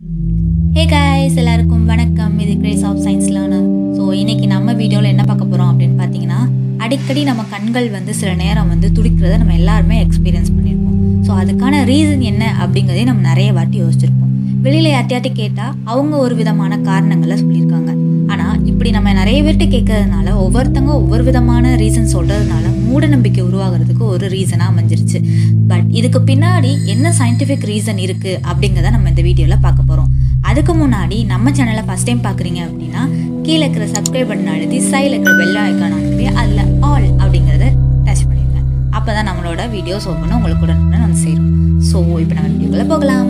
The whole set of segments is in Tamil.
ஹே guys எல்லாருக்கும் வணக்கம் இது Grace of science learner so இன்னைக்கு நம்ம வீடியோவில் என்ன பார்க்க போகிறோம் அப்படின்னு பார்த்தீங்கன்னா அடிக்கடி நம்ம கண்கள் வந்து சில நேரம் வந்து துடிக்கிறத நம்ம எல்லாருமே எக்ஸ்பீரியன்ஸ் பண்ணியிருப்போம் ஸோ அதுக்கான ரீசன் என்ன அப்படிங்கிறதையும் நம்ம நிறைய வாட்டி யோசிச்சிருப்போம் வெளியில் யார்ட்டையாட்டி கேட்டால் அவங்க ஒரு விதமான காரணங்களை சொல்லியிருக்காங்க ஆனால் இப்படி நம்ம நிறைய பேர்கிட்ட கேட்கறதுனால ஒவ்வொருத்தங்க ஒவ்வொரு விதமான ரீசன் சொல்கிறதுனால மூட நம்பிக்கை உருவாகிறதுக்கு ஒரு ரீசனாக அமைஞ்சிருச்சு பட் இதுக்கு பின்னாடி என்ன சயின்டிஃபிக் ரீசன் இருக்குது அப்படிங்கிறத நம்ம இந்த வீடியோவில் பார்க்க போகிறோம் அதுக்கு முன்னாடி நம்ம சேனலை ஃபஸ்ட் டைம் பார்க்குறீங்க அப்படின்னா கீழே இருக்கிற சப்ஸ்கிரைப் பட்டன் அழுத்தி சைடில் இருக்கிற பெல் ஐக்கான் அனுப்பி அதில் ஆல் அப்படிங்கிறத டச் பண்ணிடுங்க அப்போ தான் நம்மளோட வீடியோஸ் ஓப்பனும் உங்களுக்கு உடனுக்குடன் வந்து சேரும் ஸோ இப்போ நம்ம வீடியோக்குள்ளே போகலாம்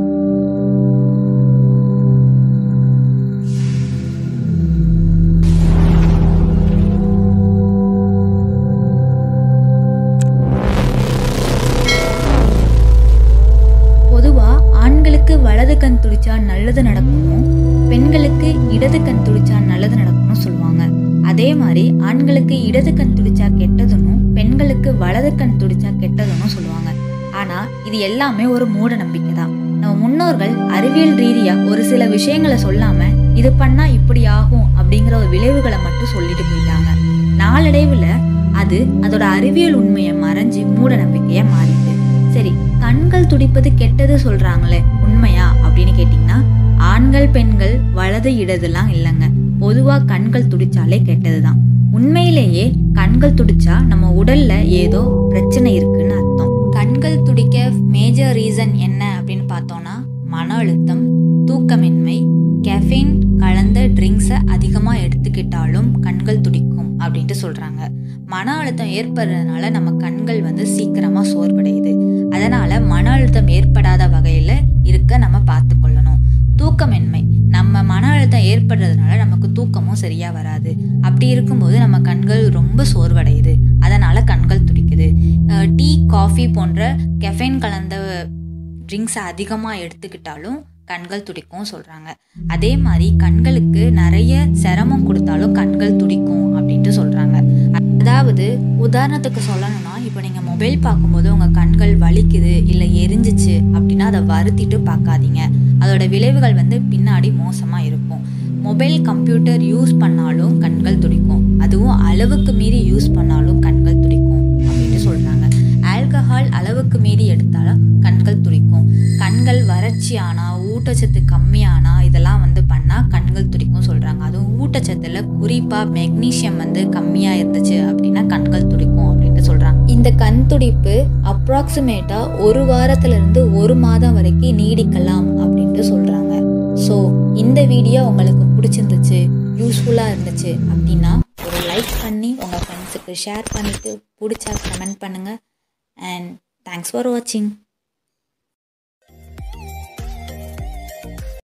பொதுவா ஆண்களுக்கு வலது கண் துடிச்சா நல்லது நடக்குமோ பெண்களுக்கு இடது கண் துடிச்சா நல்லது நடக்கும்னு சொல்லுவாங்க அதே மாதிரி ஆண்களுக்கு இடது கண் துடிச்சா கெட்டதுன்னு பெண்களுக்கு வலது கண் துடிச்சா கெட்டதுன்னு சொல்லுவாங்க ஆனா இது எல்லாமே ஒரு மூட நம்பிக்கை தான் நம்ம முன்னோர்கள் அறிவியல் ரீதியா ஒரு சில விஷயங்களை சொல்லாம இது பண்ணா இப்படி ஆகும் அப்படிங்கிற ஒரு விளைவுகளை மட்டும் சொல்லிட்டு போயிட்டாங்க நாளடைவுல அது அதோட அறிவியல் உண்மையை மறைஞ்சு மூட நம்பிக்கையா மாறிட்டு சரி கண்கள் துடிப்பது கெட்டது சொல்றாங்களே உண்மையா அப்படின்னு கேட்டிங்கன்னா ஆண்கள் பெண்கள் வலது இடதுலாம் இல்லைங்க பொதுவா கண்கள் துடிச்சாலே கெட்டதுதான் உண்மையிலேயே கண்கள் துடிச்சா நம்ம உடல்ல ஏதோ பிரச்சனை இருக்குன்னு அர்த்தம் கண்கள் துடிக்க மேஜர் ரீசன் என்ன அப்படின்னு பார்த்தோம்னா மன அழுத்தம் தூக்கமின்மை கெஃபைன் கலந்த ட்ரிங்க்ஸை அதிகமாக எடுத்துக்கிட்டாலும் கண்கள் துடிக்கும் அப்படின்ட்டு சொல்கிறாங்க மன அழுத்தம் ஏற்படுறதுனால நம்ம கண்கள் வந்து சீக்கிரமாக சோர்வடையுது அதனால் மன அழுத்தம் ஏற்படாத வகையில் இருக்க நம்ம பார்த்து கொள்ளணும் தூக்கமின்மை நம்ம மன அழுத்தம் ஏற்படுறதுனால நமக்கு தூக்கமும் சரியாக வராது அப்படி இருக்கும்போது நம்ம கண்கள் ரொம்ப சோர்வடையுது அதனால் கண்கள் துடிக்குது அஹ் டீ காஃபி போன்ற கெஃபைன் கலந்த ட்ரிங்க்ஸை அதிகமாக எடுத்துக்கிட்டாலும் கண்கள் துடிக்கும் சொல்கிறாங்க அதே மாதிரி கண்களுக்கு நிறைய சிரமம் கொடுத்தாலும் கண்கள் துடிக்கும் அப்படின்ட்டு சொல்கிறாங்க அதாவது உதாரணத்துக்கு சொல்லணும்னா இப்போ நீங்கள் மொபைல் பார்க்கும்போது உங்கள் கண்கள் வலிக்குது இல்லை எரிஞ்சிச்சு அப்படின்னா அதை வருத்திட்டு பார்க்காதீங்க அதோட விளைவுகள் வந்து பின்னாடி மோசமாக இருக்கும் மொபைல் கம்ப்யூட்டர் யூஸ் பண்ணாலும் கண்கள் துடிக்கும் அதுவும் அளவுக்கு மீறி யூஸ் பண்ணாலும் கண்கள் துடிக்கும் அப்படின்ட்டு சொல்கிறாங்க ஆல்கஹால் அளவுக்கு மீறி எடுத்தாலும் கண்கள் துடிக்கும் கண்கள் வறட்சி ஆனால் ஊட்டச்சத்து கம்மியானா இதெல்லாம் வந்து பண்ணால் கண்கள் துடிக்கும் சொல்கிறாங்க அதுவும் ஊட்டச்சத்தில் குறிப்பாக மெக்னீஷியம் வந்து கம்மியாக இருந்துச்சு அப்படின்னா கண்கள் துடிக்கும் அப்படின்ட்டு சொல்கிறாங்க இந்த கண் துடிப்பு அப்ராக்சிமேட்டாக ஒரு வாரத்திலிருந்து ஒரு மாதம் வரைக்கும் நீடிக்கலாம் அப்படின்ட்டு சொல்கிறாங்க ஸோ இந்த வீடியோ உங்களுக்கு பிடிச்சிருந்துச்சு யூஸ்ஃபுல்லாக இருந்துச்சு அப்படின்னா ஒரு லைக் பண்ணி உங்கள் ஃப்ரெண்ட்ஸுக்கு ஷேர் பண்ணிவிட்டு பிடிச்சா கமெண்ட் பண்ணுங்கள் அண்ட் தேங்க்ஸ் ஃபார் வாட்சிங்